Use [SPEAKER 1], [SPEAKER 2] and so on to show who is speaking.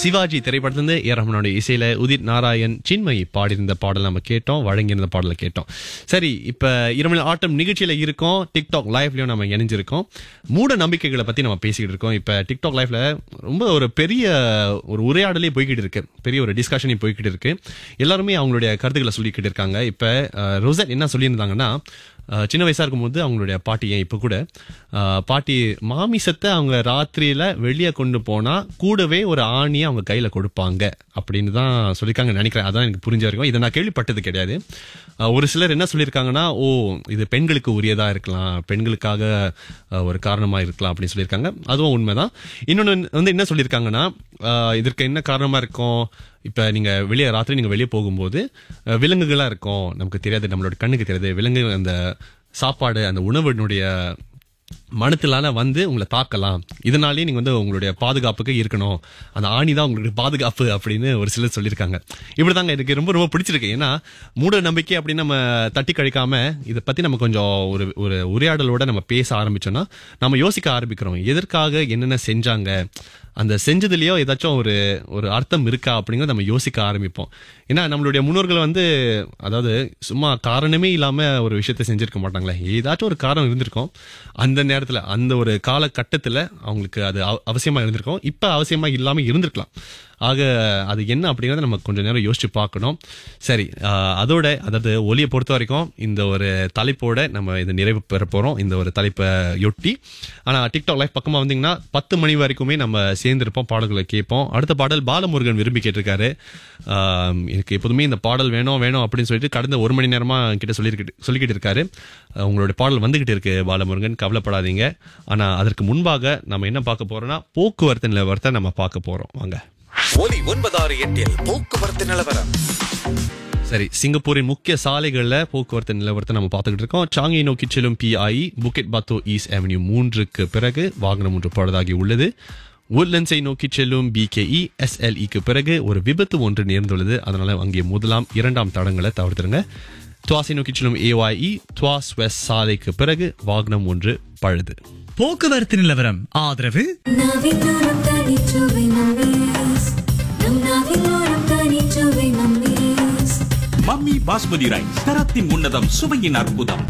[SPEAKER 1] சிவாஜி திரைப்படத்திலிருந்து ஏ ரஹ்மானுடைய இசையில உதித் நாராயண் சின்மயி பாடியிருந்த பாடல் நம்ம கேட்டோம் வழங்கியிருந்த பாடலை கேட்டோம் சரி இப்ப இரவு ஆட்டம் நிகழ்ச்சியில இருக்கோம் டிக்டாக் லைவ்லயும் நம்ம இணைஞ்சிருக்கோம் மூட நம்பிக்கைகளை பத்தி நம்ம பேசிக்கிட்டு இருக்கோம் இப்ப டிக்டாக் லைவ்ல ரொம்ப ஒரு பெரிய ஒரு உரையாடலே போய்கிட்டு இருக்கு பெரிய ஒரு டிஸ்கஷனே போய்கிட்டு இருக்கு எல்லாருமே அவங்களுடைய கருத்துக்களை சொல்லிக்கிட்டு இருக்காங்க இப்ப அஹ், ரோசட் என்ன சொல்லியிருந்தாங்கன்னா அஹ், சின்ன வயசா இருக்கும்போது அவங்களுடைய பாட்டி ஏன் இப்ப கூட அஹ், பாட்டி மாமிசத்தை அவங்க ராத்திரியில வெளியே கொண்டு போனா கூடவே ஒரு ஆணியை அவங்க கையில கொடுப்பாங்க அப்படின்னு தான் சொல்லியிருக்காங்க நினைக்கிறேன் அதான் எனக்கு புரிஞ்ச வரைக்கும் இதை நான் கேள்விப்பட்டது கிடையாது அஹ், ஒரு சிலர் என்ன சொல்லியிருக்காங்கன்னா ஓ இது பெண்களுக்கு உரியதா இருக்கலாம் பெண்களுக்காக அஹ், ஒரு காரணமா இருக்கலாம் அப்படின்னு சொல்லியிருக்காங்க அதுவும் உண்மைதான் இன்னொன்னு வந்து என்ன சொல்லியிருக்காங்கன்னா அஹ், இதற்கு என்ன காரணமா இருக்கும் இப்ப நீங்க வெளியே ராத்திரி நீங்க வெளியே போகும்போது அஹ், விலங்குகளா இருக்கும் நமக்கு தெரியாது நம்மளோட கண்ணுக்கு தெரியாது விலங்கு அந்த சாப்பாடு அந்த உணவினுடைய மனத்திலான வந்து உங்களை தாக்கலாம் இதனாலேயே நீங்க வந்து உங்களுடைய பாதுகாப்புக்கு இருக்கணும் அந்த ஆணி தான் உங்களுக்கு பாதுகாப்பு அப்படின்னு ஒரு சிலர் சொல்லியிருக்காங்க இப்படிதாங்க எனக்கு ரொம்ப ரொம்ப பிடிச்சிருக்கு ஏன்னா மூட நம்பிக்கை அப்படின்னு நம்ம தட்டி கழிக்காம இதை பத்தி நம்ம கொஞ்சம் ஒரு ஒரு உரையாடலோட நம்ம பேச ஆரம்பிச்சோம்னா நம்ம யோசிக்க ஆரம்பிக்கிறோம் எதற்காக என்னென்ன செஞ்சாங்க அந்த செஞ்சதுலயோ ஏதாச்சும் ஒரு ஒரு அர்த்தம் இருக்கா அப்படிங்கறத நம்ம யோசிக்க ஆரம்பிப்போம் ஏன்னா நம்மளுடைய முன்னோர்கள் வந்து அதாவது சும்மா காரணமே இல்லாம ஒரு விஷயத்தை செஞ்சிருக்க மாட்டாங்களே ஏதாச்சும் ஒரு காரணம் இருந்திருக்கும் அந்த நேரத்துல அந்த ஒரு காலகட்டத்துல அவங்களுக்கு அது அவ- அவசியமா இருந்திருக்கும் இப்ப அவசியமா இல்லாம இருந்திருக்கலாம் ஆக அது என்ன அப்படிங்கறத நம்ம கொஞ்ச நேரம் யோசிச்சு பார்க்கணும் சரி ஆஹ், அதோட அதாவது ஒலியை பொறுத்த வரைக்கும் இந்த ஒரு தலைப்போட நம்ம இது நிறைவு பெற போறோம் இந்த ஒரு தலைப்பை ஒட்டி ஆனா டிக்டாக் லைஃப் பக்கமா வந்தீங்கன்னா பத்து மணி வரைக்குமே நம்ம சேர்ந்திருப்போம் பாடல்களை கேட்போம் அடுத்த பாடல் பாலமுருகன் விரும்பி கேட்டிருக்காரு ஆம், எனக்கு எப்போதுமே இந்த பாடல் வேணும் வேணும் அப்படின்னு சொல்லிட்டு கடந்த ஒரு மணி நேரமா கிட்ட சொல்லியிருக்கிட்டு சொல்லிக்கிட்டு இருக்காரு அஹ், உங்களுடைய பாடல் வந்துகிட்டு இருக்கு பாலமுருகன் கவலைப்படாதீங்க ஆனா அதற்கு முன்பாக நம்ம என்ன பார்க்க போறோம்னா போக்குவரத்து நிலவரத்தை நம்ம பார்க்க போறோம் வாங்க
[SPEAKER 2] ஒலி ஒன்பதாறு எட்டில் போக்குவரத்து நிலவரம்
[SPEAKER 1] சரி சிங்கப்பூரின் முக்கிய சாலைகள்ல போக்குவரத்து நிலவரத்தை நம்ம பார்த்துக்கிட்டு இருக்கோம் சாங்கி நோக்கி செல்லும் பிஐ புக்கெட் பாத்தோ ஈஸ்ட் அவென்யூ மூன்றுக்கு பிறகு வாகனம் ஒன்று பழுதாகி உள்ளது உட்லண்ட்ஸை நோக்கி செல்லும் பிகேஇ எஸ்எல்இக்கு பிறகு ஒரு விபத்து ஒன்று நேர்ந்துள்ளது அதனால அங்கே முதலாம் இரண்டாம் தடங்களை தவிர்த்துருங்க துவாசை நோக்கி செல்லும் ஏஒய்இ துவாஸ் வெஸ்ட் சாலைக்கு பிறகு வாகனம் ஒன்று பழுது
[SPEAKER 3] போக்குவரத்து நிலவரம் ஆதரவு
[SPEAKER 4] நாவிலோரம் தனிச்சுவை நம்மீஸ் நம் நாவிலோரம் தனிச்சுவை நம்மீஸ்
[SPEAKER 5] மம்மி பாஸ்மதி ரைஸ் தரத்தின் உன்னதம் சுவையின் அற்புதம்